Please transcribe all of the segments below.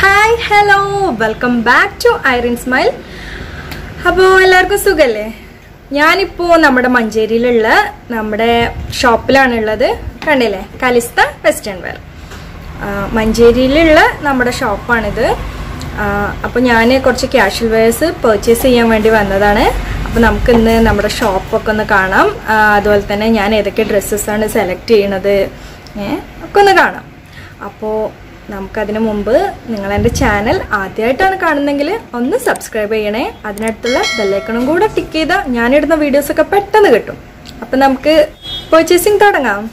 Hi hello welcome back to Irene smile അപ്പോൾ എല്ലാവർക്കും സുഖല്ലേ ഞാനിപ്പോൾ നമ്മുടെ മഞ്ചേരിയിലുള്ള നമ്മുടെ ഷോപ്പിലാണ് ഉള്ളത് കണ്ടില്ലേ കലിസ്ത വെസ്റ്റേൺ വെയർ മഞ്ചേരിയിലുള്ള നമ്മുടെ ഷോപ്പാണിത് അപ്പോൾ ഞാൻ കുറച്ച് ക്യാഷ്വൽ വെയർസ് പർച്ചേസ് ചെയ്യാൻ വേണ്ടി വന്നതാണ് അപ്പോൾ നമുക്ക് ഇന്ന് നമ്മുടെ ഷോപ്പൊക്കെ ഒന്ന് കാണാം ആ, അതുപോലെ തന്നെ ഞാൻ ഏതൊക്കെ ഡ്രസ്സസ്സാണ് സെലക്ട് ചെയ്യണത് ഏ, ഒക്കെ ഒന്ന് കാണാം അപ്പോൾ നമുക്കതിന് മുമ്പ് നിങ്ങൾ എൻ്റെ ചാനൽ ആദ്യമായിട്ടാണ് കാണുന്നതെങ്കിൽ ഒന്ന് സബ്സ്ക്രൈബ് ചെയ്യണേ അതിനടുത്തുള്ള ബെല്ലൈക്കണും കൂടെ ടിക്ക് ചെയ്താൽ ഞാനിടുന്ന വീഡിയോസൊക്കെ പെട്ടെന്ന് കിട്ടും അപ്പം നമുക്ക് പർച്ചേസിങ് തുടങ്ങാം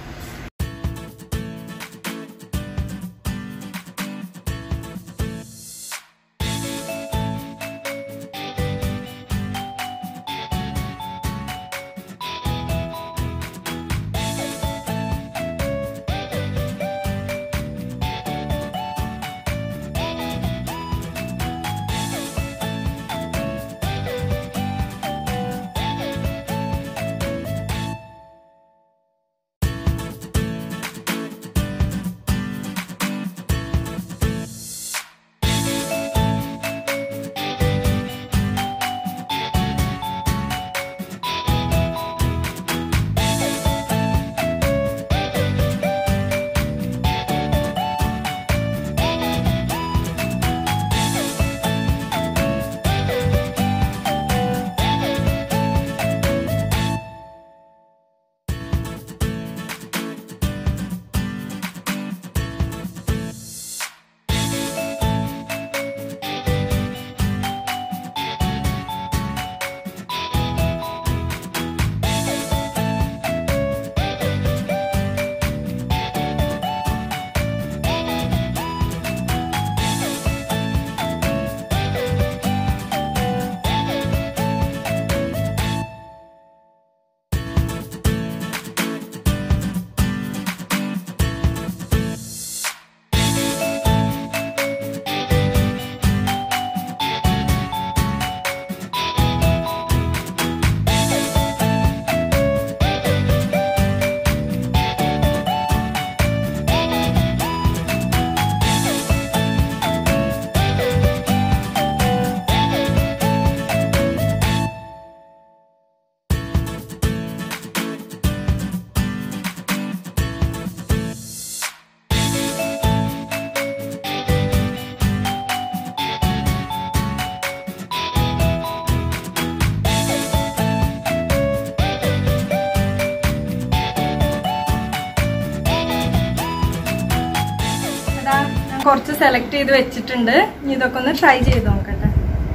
അതാ ഞാൻ കുറച്ച് സെലക്ട് ചെയ്ത് വെച്ചിട്ടുണ്ട് ഇനി ഇതൊക്കെ ഒന്ന് ട്രൈ ചെയ്ത് നോക്കട്ടെ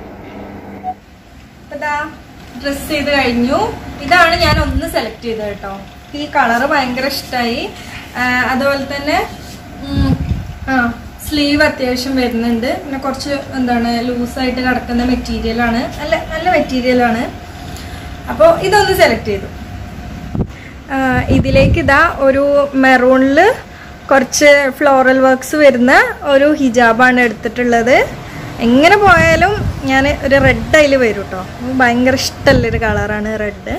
അപ്പൊ ഇതാ ഡ്രസ് ചെയ്ത് കഴിഞ്ഞു ഇതാണ് ഞാൻ ഒന്ന് സെലക്ട് ചെയ്തത് കേട്ടോ ഈ കളറ് ഭയങ്കര ഇഷ്ടമായി അതുപോലെ തന്നെ ഉം, ആ സ്ലീവ് അത്യാവശ്യം വരുന്നുണ്ട് പിന്നെ കുറച്ച് എന്താണ് ലൂസായിട്ട് കിടക്കുന്ന മെറ്റീരിയലാണ് നല്ല നല്ല മെറ്റീരിയലാണ് അപ്പോൾ ഇതൊന്ന് സെലക്ട് ചെയ്തു ആ, ഇതിലേക്ക് ഇതാ ഒരു മെറൂണിൽ കുറച്ച് ഫ്ലോറൽ വർക്ക്സ് വരുന്ന ഒരു ഹിജാബാണ് എടുത്തിട്ടുള്ളത് എങ്ങനെ പോയാലും ഞാൻ ഒരു റെഡ് അതിൽ വരും കേട്ടോ ഭയങ്കര ഇഷ്ടമുള്ളൊരു കളറാണ് റെഡ്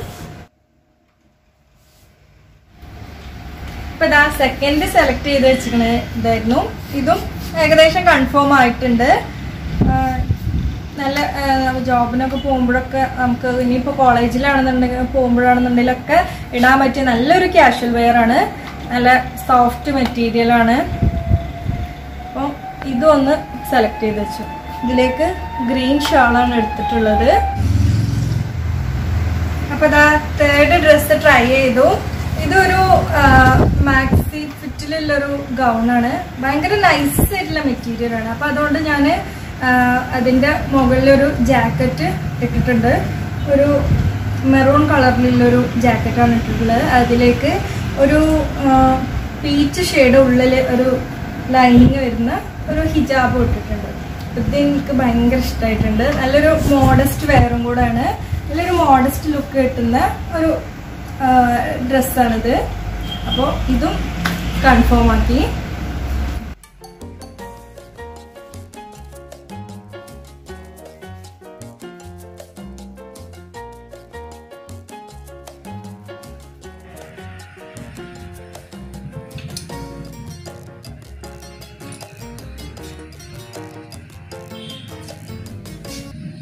ഇപ്പൊ ഇതാ സെക്കൻഡ് സെലക്ട് ചെയ്ത് വെച്ചിരിക്കണ ഇതായിരുന്നു ഇതും ഏകദേശം കൺഫേം ആയിട്ടുണ്ട് ആ, നല്ല ജോബിനൊക്കെ പോകുമ്പോഴൊക്കെ നമുക്ക് ഇനിയിപ്പോൾ കോളേജിലാണെന്നുണ്ടെങ്കിൽ പോകുമ്പോഴാണെന്നുണ്ടെങ്കിലൊക്കെ ഇടാൻ പറ്റിയ നല്ലൊരു ക്യാഷ്വൽ വെയർ ആണ് നല്ല സോഫ്റ്റ് മെറ്റീരിയൽ ആണ് അപ്പോൾ ഇതും ഒന്ന് സെലക്ട് ചെയ്ത് വെച്ചു ഇതിലേക്ക് ഗ്രീൻ ഷാളാണ് എടുത്തിട്ടുള്ളത് അപ്പൊ ഇതാ തേർഡ് ഡ്രസ്സ് ട്രൈ ചെയ്തു ഇതൊരു മാക്സി ഫിറ്റിലുള്ളൊരു ഗൗണാണ് ഭയങ്കര നൈസ് ആയിട്ടുള്ള മെറ്റീരിയൽ ആണ് അപ്പൊ അതുകൊണ്ട് ഞാൻ അതിന്റെ മുകളിലൊരു ജാക്കറ്റ് ഇട്ടിട്ടുണ്ട് ഒരു മെറൂൺ കളറിലുള്ളൊരു ജാക്കറ്റാണ് ഇട്ടിട്ടുള്ളത് അതിലേക്ക് ഒരു പീച്ച് ഷെയ്ഡ് ഉള്ളിൽ ഒരു ലൈനിങ് വരുന്ന ഒരു ഹിജാബ് ഇട്ടിട്ടുണ്ട് ഇത് എനിക്ക് ഭയങ്കര ഇഷ്ടമായിട്ടുണ്ട് നല്ലൊരു മോഡസ്റ്റ് വെയറും കൂടെയാണ് നല്ലൊരു മോഡസ്റ്റ് ലുക്ക് കിട്ടുന്ന ഒരു ഡ്രസ്സാണിത് അപ്പോൾ ഇതും കൺഫേം ആക്കി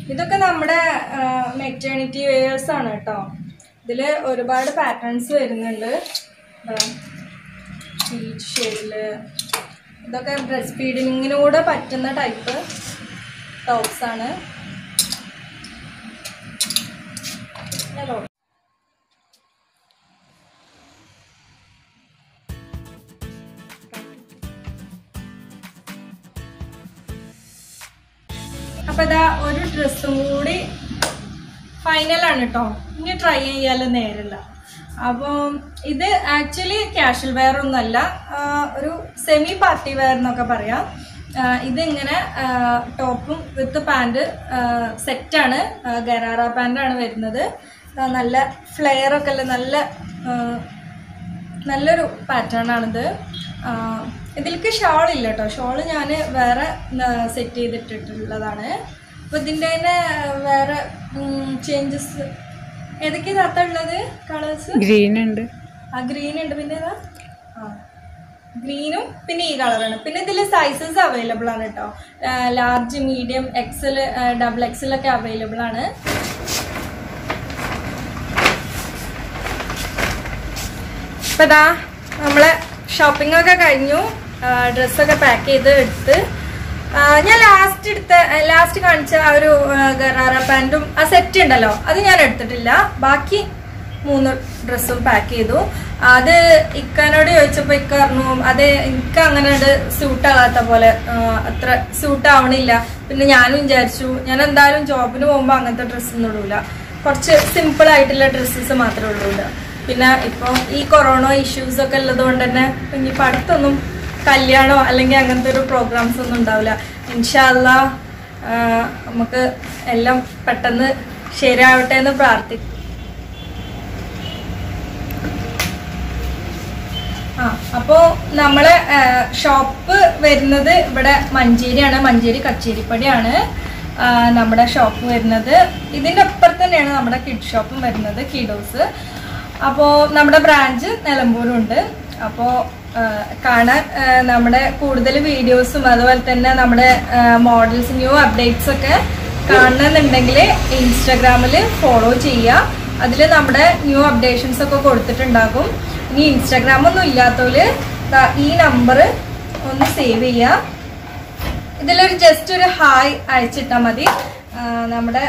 ഇതൊക്കെ നമ്മുടെ മെറ്റേണിറ്റി വെയേഴ്സ് ആണ് കേട്ടോ ഇതിൽ ഒരുപാട് പാറ്റേൺസ് വരുന്നുണ്ട് പീച്ച് ഷെയ്ഡില് ഇതൊക്കെ ബ്രസ്റ്റ് ഫീഡിങ്ങിനൂടെ പറ്റുന്ന ടൈപ്പ് ടോപ്സ് ആണ് ഹലോ അപ്പൊ ഇതാ ഒരു ഡ്രസ്സും കൂടി ഫൈനലാണ് കേട്ടോ ഇനി ട്രൈ ചെയ്യാൻ നേരില്ല അപ്പം ഇത് ആക്ച്വലി ക്യാഷ്വൽ വെയർ ഒന്നല്ല ആ, ഒരു സെമി പാർട്ടി വെയർ എന്നൊക്കെ പറയാം ആ, ഇതിങ്ങനെ ടോപ്പും വിത്ത് പാൻറ് സെറ്റാണ് ഗരാറ പാൻ്റാണ് വരുന്നത് ആ, നല്ല ഫ്ലെയർ ഒക്കെ ഉള്ള നല്ല ആ, നല്ലൊരു പാറ്റേൺ ആണിത് ആ, ഇതിലേക്ക് ഷോൾ ഇല്ല കേട്ടോ ഷോള് ഞാൻ വേറെ സെറ്റ് ചെയ്തിട്ടിട്ടുള്ളതാണ് അപ്പോൾ ഇതിൻ്റെ തന്നെ വേറെ ചേഞ്ചസ് ഏതൊക്കെ ഇതിനകത്താ ഉള്ളത് കളേഴ്സ് ഗ്രീൻ ഉണ്ട് ആ ഗ്രീൻ ഉണ്ട് പിന്നെ ഏതാ ആ ഗ്രീനും പിന്നെ ഈ കളറാണ് പിന്നെ ഇതിൽ സൈസസ് അവൈലബിൾ ആണ് കേട്ടോ large medium XL double XL ഒക്കെ അവൈലബിൾ ആണ് ഇപ്പൊ ഇതാ നമ്മളെ ഷോപ്പിംഗ് ഒക്കെ കഴിഞ്ഞു ഡ്രസ്സൊക്കെ പാക്ക് ചെയ്ത് എടുത്ത് ആ, ഞാൻ ലാസ്റ്റ് എടുത്ത ലാസ്റ്റ് കാണിച്ച ആ ഒരു ഗറാറ പാൻറ്റും ആ സെറ്റ് ഉണ്ടല്ലോ അത് ഞാൻ എടുത്തിട്ടില്ല ബാക്കി മൂന്ന് ഡ്രസ്സും പാക്ക് ചെയ്തു അത് ഇക്കാനോട് ചോദിച്ചപ്പോ ഇക്ക പറഞ്ഞു അത് എനിക്ക് അങ്ങനെ സ്യൂട്ട് ആകാത്ത പോലെ ആ, അത്ര സ്യൂട്ട് ആവണില്ല പിന്നെ ഞാനും വിചാരിച്ചു ഞാൻ എന്തായാലും ജോബിന് പോകുമ്പോൾ അങ്ങനത്തെ ഡ്രസ്സൊന്നും ഇടൂല കുറച്ച് സിമ്പിൾ ആയിട്ടുള്ള ഡ്രസ്സസ് മാത്രമേ ഉള്ളൂ ഇടുക. പിന്നെ ഇപ്പം ഈ കൊറോണ ഇഷ്യൂസ് ഒക്കെ ഉള്ളത് കൊണ്ട് തന്നെ ഇനിയിപ്പോൾ അടുത്തൊന്നും കല്യാണോ അല്ലെങ്കിൽ അങ്ങനത്തെ ഒരു പ്രോഗ്രാംസ് ഒന്നും ഉണ്ടാവില്ല ഇൻഷാല്ല നമുക്ക് എല്ലാം പെട്ടെന്ന് ശരിയാവട്ടെ എന്ന് പ്രാർത്ഥിക്കും ആ അപ്പോ നമ്മളെ ഷോപ്പ് വരുന്നത് ഇവിടെ മഞ്ചേരിയാണ് മഞ്ചേരി കച്ചേരിപ്പടിയാണ് ആ, നമ്മുടെ ഷോപ്പ് വരുന്നത് ഇതിന്റെ അപ്പുറത്ത് തന്നെയാണ് നമ്മുടെ കിഡ് ഷോപ്പും വരുന്നത് കിഡോസ് അപ്പോൾ നമ്മുടെ ബ്രാഞ്ച് നിലമ്പൂരുണ്ട് അപ്പോൾ കാണാൻ ആ, നമ്മുടെ കൂടുതൽ വീഡിയോസും അതുപോലെ തന്നെ നമ്മുടെ മോഡൽസ് ന്യൂ അപ്ഡേറ്റ്സ് ഒക്കെ കാണണമെന്നുണ്ടെങ്കിൽ ഇൻസ്റ്റാഗ്രാമിൽ ഫോളോ ചെയ്യുക അതിൽ നമ്മുടെ ന്യൂ അപ്ഡേഷൻസ് ഒക്കെ കൊടുത്തിട്ടുണ്ടാകും ഇനി ഇൻസ്റ്റാഗ്രാം ഒന്നും ഇല്ലാത്തവര് ദാ ഈ നമ്പർ ഒന്ന് സേവ് ചെയ്യുക ഇതിലൊരു ജസ്റ്റ് ഒരു ഹായ് അയച്ചിട്ടാൽ മതി ആ, നമ്മുടെ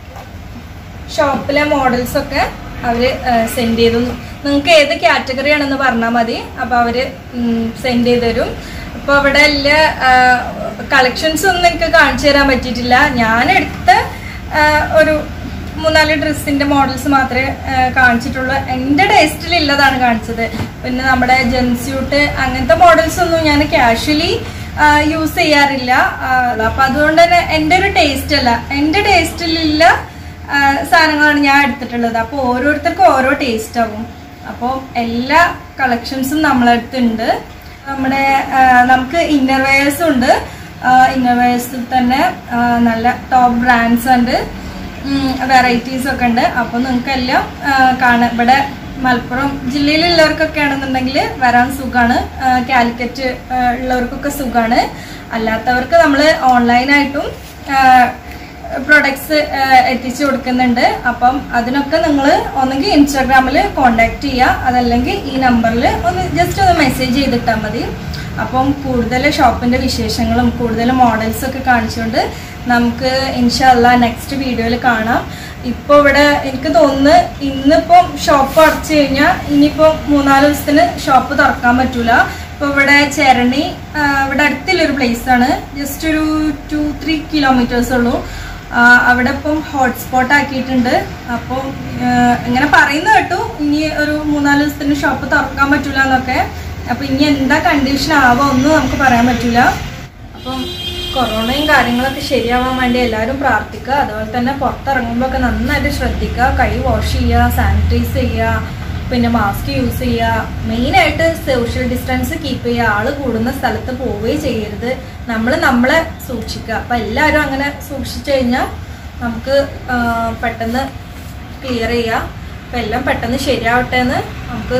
ഷോപ്പിലെ മോഡൽസ് ഒക്കെ അവര് സെൻഡ് ചെയ്തു നിങ്ങൾക്ക് ഏത് കാറ്റഗറി ആണെന്ന് പറഞ്ഞാൽ മതി അപ്പൊ അവര് സെൻഡ് ചെയ്ത് തരും അപ്പൊ ഇവിടെ ഉള്ള കളക്ഷൻസ് ഒന്നും എനിക്ക് കാണിച്ചു തരാൻ പറ്റിയിട്ടില്ല ഞാൻ എടുത്ത ആ, ഒരു മൂന്നാല് ഡ്രസ്സിന്റെ മോഡൽസ് മാത്രമേ ആ, കാണിച്ചിട്ടുള്ളൂ എൻ്റെ ടേസ്റ്റിലുള്ളതാണ് കാണിച്ചത് പിന്നെ നമ്മുടെ ജെൻസ്യൂട്ട് അങ്ങനത്തെ മോഡൽസ് ഒന്നും ഞാൻ കാഷ്വലി യൂസ് ചെയ്യാറില്ല ആ, അപ്പൊ അതുകൊണ്ട് തന്നെ എൻ്റെ ഒരു ടേസ്റ്റ് അല്ല എൻ്റെ ടേസ്റ്റിലുള്ള ആ, സാധനങ്ങളാണ് ഞാൻ എടുത്തിട്ടുള്ളത് അപ്പോൾ ഓരോരുത്തർക്കും ഓരോ ടേസ്റ്റ് ആവും അപ്പോൾ എല്ലാ കളക്ഷൻസും നമ്മളടുത്തുണ്ട് നമ്മുടെ ആ, നമുക്ക് ഇന്നർവെയേഴ്സും ഉണ്ട് ഇന്നർവെയേഴ്സിൽ തന്നെ ആ, നല്ല ടോപ്പ് ബ്രാൻഡ്സ് ഉണ്ട് വെറൈറ്റീസ് ഒക്കെ ഉണ്ട് അപ്പോൾ നിങ്ങൾക്ക് എല്ലാം കാണാം ഇവിടെ മലപ്പുറം ജില്ലയിലുള്ളവർക്കൊക്കെ ആണെന്നുണ്ടെങ്കിൽ വരാൻ സുഖമാണ് കാലിക്കറ്റ് ആ, ഉള്ളവർക്കൊക്കെ സുഖമാണ് അല്ലാത്തവർക്ക് നമ്മൾ ഓൺലൈനായിട്ടും പ്രൊഡക്ട്സ് എത്തിച്ചു കൊടുക്കുന്നുണ്ട് അപ്പം അതിനൊക്കെ നിങ്ങൾ ഒന്നെങ്കിൽ ഇൻസ്റ്റാഗ്രാമിൽ കോണ്ടാക്ട് ചെയ്യുക അതല്ലെങ്കിൽ ഈ നമ്പറിൽ ഒന്ന് ജസ്റ്റ് ഒന്ന് മെസ്സേജ് ചെയ്തിട്ടാൽ മതി അപ്പം കൂടുതൽ ഷോപ്പിന്റെ വിശേഷങ്ങളും കൂടുതൽ മോഡൽസ് ഒക്കെ കാണിച്ചുകൊണ്ട് നമുക്ക് ഇൻഷല്ല നെക്സ്റ്റ് വീഡിയോയിൽ കാണാം ഇപ്പോൾ ഇവിടെ എനിക്ക് തോന്നുന്നു ഇന്നിപ്പം ഷോപ്പ് അടച്ചു കഴിഞ്ഞാൽ ഇനിയിപ്പോൾ മൂന്നാല് ദിവസത്തിന് ഷോപ്പ് തുറക്കാൻ പറ്റൂല ഇപ്പോൾ ഇവിടെ ചരണി ആ, ഇവിടെ അടുത്തുള്ളൊരു place ആണ് ജസ്റ്റ് ഒരു ടു ത്രീ കിലോമീറ്റേഴ്സ് ഉള്ളൂ ആ, അവിടെ ഇപ്പം ഹോട്ട്സ്പോട്ട് ആക്കിയിട്ടുണ്ട് അപ്പം ആ, ഇങ്ങനെ പറയുന്ന കേട്ടു ഇനി ഒരു മൂന്നാല് ദിവസത്തിന് ഷോപ്പ് തുറക്കാൻ പറ്റൂല എന്നൊക്കെ അപ്പൊ ഇനി എന്താ കണ്ടീഷൻ ആവോ ഒന്നും നമുക്ക് പറയാൻ പറ്റൂല അപ്പം കൊറോണയും കാര്യങ്ങളൊക്കെ ശരിയാവാൻ വേണ്ടി എല്ലാവരും പ്രാർത്ഥിക്കുക അതുപോലെ തന്നെ പുറത്തിറങ്ങുമ്പോൾ ഒക്കെ നന്നായിട്ട് ശ്രദ്ധിക്കുക കൈ വാഷ് ചെയ്യുക സാനിറ്റൈസ് ചെയ്യുക പിന്നെ മാസ്ക് യൂസ് ചെയ്യുക മെയിനായിട്ട് സോഷ്യൽ ഡിസ്റ്റൻസ് കീപ്പ് ചെയ്യുക ആള് കൂടുന്ന സ്ഥലത്ത് പോവുകയും ചെയ്യരുത് നമ്മൾ നമ്മളെ സൂക്ഷിക്കുക അപ്പം എല്ലാവരും അങ്ങനെ സൂക്ഷിച്ചു കഴിഞ്ഞാൽ നമുക്ക് ആ, പെട്ടെന്ന് ക്ലിയർ ചെയ്യുക അപ്പം എല്ലാം പെട്ടെന്ന് ശരിയാവട്ടെ എന്ന് നമുക്ക്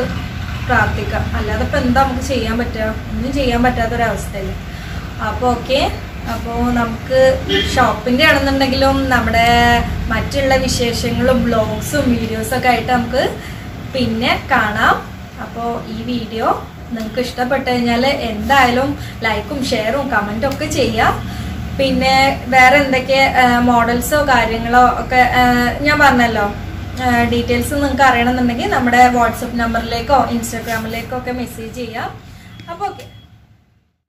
പ്രാർത്ഥിക്കാം അല്ലാതെ ഇപ്പം എന്താ നമുക്ക് ചെയ്യാൻ പറ്റുക ഒന്നും ചെയ്യാൻ പറ്റാത്തൊരവസ്ഥയല്ലേ അപ്പോൾ ഓക്കെ അപ്പോൾ നമുക്ക് ഷോപ്പിൻ്റെ ആണെന്നുണ്ടെങ്കിലും നമ്മുടെ മറ്റുള്ള വിശേഷങ്ങളും ബ്ലോഗ്സും വീഡിയോസൊക്കെ ആയിട്ട് നമുക്ക് പിന്നെ കാണാം അപ്പോൾ ഈ വീഡിയോ നിങ്ങൾക്ക് ഇഷ്ടപ്പെട്ടു കഴിഞ്ഞാൽ എന്തായാലും ലൈക്കും ഷെയറും കമൻറ്റും ഒക്കെ ചെയ്യാം പിന്നെ വേറെ എന്തൊക്കെ മോഡൽസോ കാര്യങ്ങളോ ഒക്കെ ആ, ഞാൻ പറഞ്ഞല്ലോ ഡീറ്റെയിൽസ് നിങ്ങൾക്ക് അറിയണമെന്നുണ്ടെങ്കിൽ നമ്മുടെ വാട്സപ്പ് നമ്പറിലേക്കോ ഇൻസ്റ്റാഗ്രാമിലേക്കോ ഒക്കെ മെസ്സേജ് ചെയ്യാം അപ്പോൾ ഓക്കെ